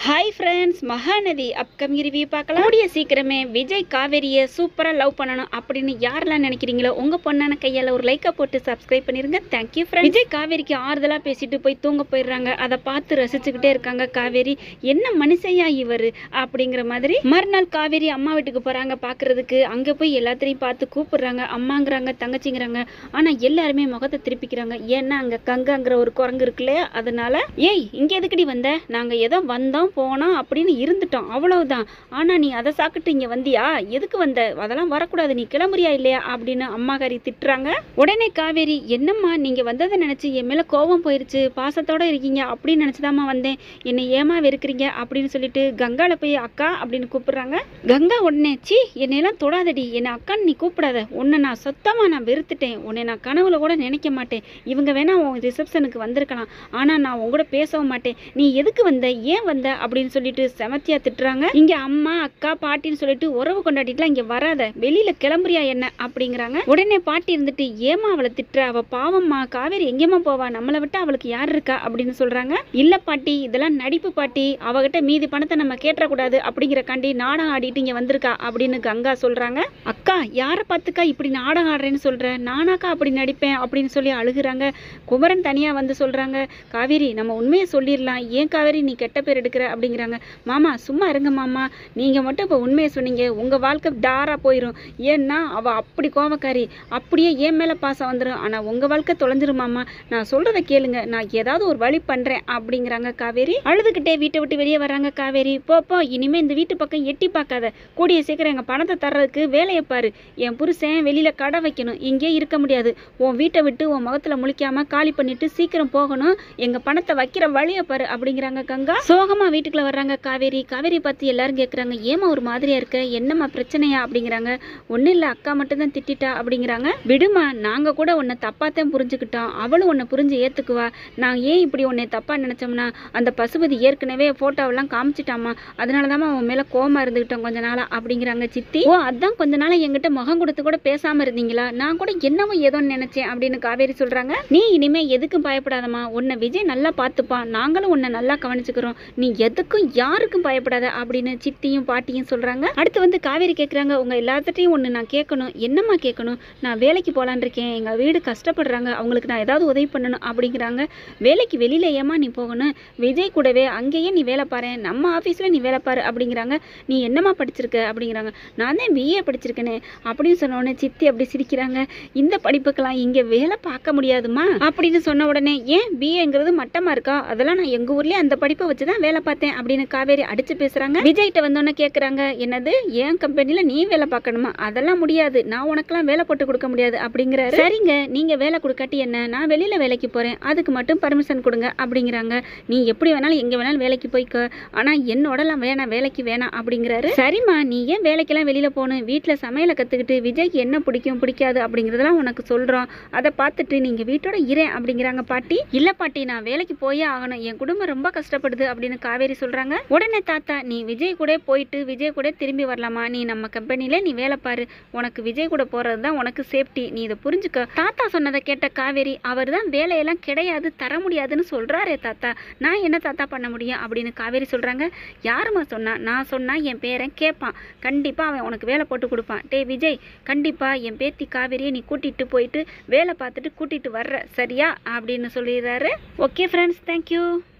hi friends Mahanadi upcoming review பார்க்கலாம் கூடிய சீக்கிரமே விஜய் காவேரியை சூப்பராக லவ் பண்ணணும் அப்படின்னு யாரெல்லாம் நினைக்கிறீங்களோ உங்கள் பொண்ணான கையால் ஒரு லைக்கை போட்டு சப்ஸ்கிரைப் பண்ணிருங்க தேங்க்யூ ஃப்ரெண்ட் விஜய் காவேரிக்கு ஆறுதலாக பேசிட்டு போய் தூங்க போயிடுறாங்க அதை பார்த்து ரசிச்சுக்கிட்டே இருக்காங்க காவேரி என்ன மனுஷையா இவர் அப்படிங்கிற மாதிரி மறுநாள் காவேரி அம்மா வீட்டுக்கு போகிறாங்க பார்க்கறதுக்கு அங்கே போய் எல்லாத்தையும் பார்த்து கூப்பிடுறாங்க அம்மாங்கிறாங்க தங்கச்சிங்கிறாங்க ஆனால் எல்லாருமே முகத்தை திருப்பிக்கிறாங்க ஏன்னா அங்கே கங்காங்கிற ஒரு குரங்கு இருக்கு இல்லையா அதனால ஏய் இங்கே எதுக்குடி வந்த நாங்கள் ஏதோ வந்தோம் போனோம் அப்படின்னு இருந்துட்டோம் அவ்வளவுதான் ஆனால் நீ அதை சாப்பிட்டு இங்கே வந்தியா எதுக்கு வந்த அதெல்லாம் வரக்கூடாது நீ கிளம்புறியா இல்லையா அப்படின்னு அம்மாக்காரி திட்டுறாங்க உடனே காவேரி என்னம்மா நீங்கள் வந்ததை நினச்சி என் மேலே கோபம் போயிருச்சு பாசத்தோட இருக்கீங்க அப்படின்னு நினச்சிதாம்மா வந்தேன் என்னை ஏமா வெறுக்கிறீங்க அப்படின்னு சொல்லிட்டு கங்கால போய் அக்கா அப்படின்னு கூப்பிடுறாங்க கங்கா உடனே சி என்னையெல்லாம் தொடாதடி என்னை அக்கான்னு நீ கூப்பிடாத உன்னை நான் சுத்தமாக நான் வெறுத்துட்டேன் உன்னை நான் கனவுல கூட நினைக்க மாட்டேன் இவங்க வேணா உன் ரிசப்ஷனுக்கு வந்திருக்கலாம் ஆனால் நான் உன் கூட பேசவும் மாட்டேன் நீ எதுக்கு வந்த ஏன் வந்த அப்படின்னு சொல்லிட்டு செமத்தியா திட்டுறாங்க இங்க அம்மா அக்கா பாட்டின்னு சொல்லிட்டு உறவு கொண்டாடிட்டுலாம் இங்க வராத வெளியில கிளம்புறியா என்ன அப்படிங்கிறாங்க உடனே பாட்டி இருந்துட்டு ஏமா அவளை திட்டுற அவ பாவம்மா காவேரி எங்கேம்மா போவா நம்மளை விட்டு அவளுக்கு யார் இருக்கா அப்படின்னு சொல்றாங்க இல்ல பாட்டி இதெல்லாம் நடிப்பு பாட்டி அவகிட்ட மீதி பணத்தை நம்ம கேட்டக்கூடாது அப்படிங்கிற காண்டி நாடகம் ஆடிட்டு இங்க வந்திருக்கா அப்படின்னு கங்கா சொல்றாங்க அக்கா யாரை பார்த்துக்கா இப்படி நாடகம் ஆடுறேன்னு சொல்ற நானாக்கா அப்படி நடிப்பேன் அப்படின்னு சொல்லி அழுகுறாங்க குமரன் தனியா வந்து சொல்றாங்க காவேரி நம்ம உண்மையை சொல்லிடலாம் ஏன் காவேரி நீ கெட்ட பேர் எடுக்கிற அப்படிங்கிறாங்க மாமா சும்மா இருங்க மாமா நீங்க மட்டும் இப்போ உண்மையை சொன்னீங்க உங்க வாழ்க்கை டாரா போயிடும் ஏன்னா அவ அப்படி கோவக்காரி அப்படியே என் மேல பாசம் வந்துடும் ஆனா உங்க வாழ்க்கை தொலைஞ்சிரும் மாமா நான் சொல்றத கேளுங்க நான் ஏதாவது ஒரு வழி பண்றேன் அப்படிங்கிறாங்க காவேரி அழுதுகிட்டே வீட்டை விட்டு வெளியே வராங்க காவேரி போ போ இனிமே இந்த வீட்டு பக்கம் எட்டி பார்க்காத கூடிய சீக்கிரம் எங்க பணத்தை தர்றதுக்கு வேலையை பாரு என் புருஷன் வெளியில கடை வைக்கணும் இங்கே இருக்க முடியாது உன் வீட்டை விட்டு உன் முகத்துல முழிக்காம காலி பண்ணிட்டு சீக்கிரம் போகணும் எங்க பணத்தை வைக்கிற வழியை பாரு அப்படிங்கிறாங்க கங்கா சோகமா வீட்டுக்குள்ள வர்றாங்க காவேரி காவேரி பார்த்து எல்லாரும் கேக்குறாங்க ஏமா ஒரு மாதிரியா இருக்க என்னம்மா பிரச்சனையா அப்படிங்கிறாங்க ஒன்றும் இல்லை அக்கா மட்டும் தான் திட்டிட்டா அப்படிங்கிறாங்க விடுமா நாங்க கூட உன்னை தப்பாத்தான் புரிஞ்சுக்கிட்டோம் அவளும் உன்னை புரிஞ்சு ஏத்துக்குவா நான் ஏன் இப்படி உன்னை தப்பா நினைச்சோம்னா அந்த பசுபதி ஏற்கனவே போட்டோவெல்லாம் காமிச்சிட்டாமா அதனால தான் அவன் மேல கோமா இருந்துகிட்டோம் கொஞ்ச நாளா அப்படிங்கிறாங்க சித்தி ஓ அதான் கொஞ்ச நாளா என்கிட்ட முகம் கொடுத்து கூட பேசாம இருந்தீங்களா நான் கூட என்னவோ ஏதோ நினைச்சேன் அப்படின்னு காவேரி சொல்றாங்க நீ இனிமே எதுக்கும் பயப்படாதம்மா உன்னை விஜய் நல்லா பார்த்துப்பான் நாங்களும் உன்னை நல்லா கவனிச்சுக்கிறோம் நீ எதுக்கும் யாருக்கும் பயப்படாத அப்படின்னு சித்தியும் பாட்டியும் சொல்றாங்க அடுத்து வந்து காவேரி கேட்குறாங்க உங்க எல்லாத்துட்டையும் ஒன்று நான் கேட்கணும் என்னம்மா கேட்கணும் நான் வேலைக்கு போலான் இருக்கேன் எங்க வீடு கஷ்டப்படுறாங்க அவங்களுக்கு நான் ஏதாவது உதவி பண்ணணும் அப்படிங்கிறாங்க வேலைக்கு வெளியில ஏமா நீ போகணும் விஜய் கூடவே அங்கேயே நீ வேலை பாரு நம்ம ஆஃபீஸில் நீ வேலை பாரு அப்படிங்கிறாங்க நீ என்னம்மா படிச்சிருக்க அப்படிங்கிறாங்க நான் தான் பிஏ படிச்சிருக்கேனே அப்படின்னு சொன்ன உடனே சித்தி அப்படி சிரிக்கிறாங்க இந்த படிப்புக்கெல்லாம் இங்கே வேலை பார்க்க முடியாதுமா அப்படின்னு சொன்ன உடனே ஏன் பிஏங்கிறது மட்டமாக இருக்கா அதெல்லாம் நான் எங்கள் ஊர்லேயே அந்த படிப்பை வச்சு தான் வேலை பார்த்தேன் அப்படின்னு காவேரி அடிச்சு பேசுகிறாங்க விஜய்கிட்ட வந்தோன்னே கேட்குறாங்க என்னது என் கம்பெனியில் நீ வேலை பார்க்கணுமா அதெல்லாம் முடியாது நான் உனக்கெல்லாம் வேலை போட்டு கொடுக்க முடியாது அப்படிங்கிறாரு சரிங்க நீங்கள் வேலை கொடுக்காட்டி என்ன நான் வெளியில் வேலைக்கு போகிறேன் அதுக்கு மட்டும் பர்மிஷன் கொடுங்க அப்படிங்கிறாங்க நீ எப்படி வேணாலும் எங்கே வேணாலும் வேலைக்கு போய்க்க ஆனால் என்னோடலாம் வேணாம் வேலைக்கு வேணாம் அப்படிங்கிறாரு சரிம்மா நீ ஏன் வேலைக்கெல்லாம் வெளியில் போகணும் வீட்டில் சமையலை கற்றுக்கிட்டு விஜய்க்கு என்ன பிடிக்கும் பிடிக்காது அப்படிங்கிறதெல்லாம் உனக்கு சொல்கிறோம் அதை பார்த்துட்டு நீங்கள் வீட்டோட இரேன் அப்படிங்கிறாங்க பாட்டி இல்லை பாட்டி நான் வேலைக்கு போயே ஆகணும் என் குடும்பம் ரொம்ப கஷ்டப்படுது அப்படின்னு காவேரி சொல்கிறாங்க உடனே தாத்தா நீ விஜய் கூட போயிட்டு விஜய் கூட திரும்பி வரலாமா நீ நம்ம கம்பெனியில் நீ வேலை பாரு உனக்கு விஜய் கூட போகிறது தான் உனக்கு சேஃப்டி நீ இதை புரிஞ்சுக்க தாத்தா சொன்னதை கேட்ட காவேரி அவர் தான் வேலையெல்லாம் கிடையாது தர முடியாதுன்னு சொல்கிறாரே தாத்தா நான் என்ன தாத்தா பண்ண முடியும் அப்படின்னு காவேரி சொல்கிறாங்க யாரும்மா சொன்னா நான் சொன்னா என் பேரன் கேட்பான் கண்டிப்பாக அவன் உனக்கு வேலை போட்டு கொடுப்பான் டேய் விஜய் கண்டிப்பாக என் பேத்தி காவேரியை நீ கூட்டிகிட்டு போயிட்டு வேலை பார்த்துட்டு கூட்டிகிட்டு வர்ற சரியா அப்படின்னு சொல்லிடுறாரு ஓகே ஃப்ரெண்ட்ஸ் தேங்க்யூ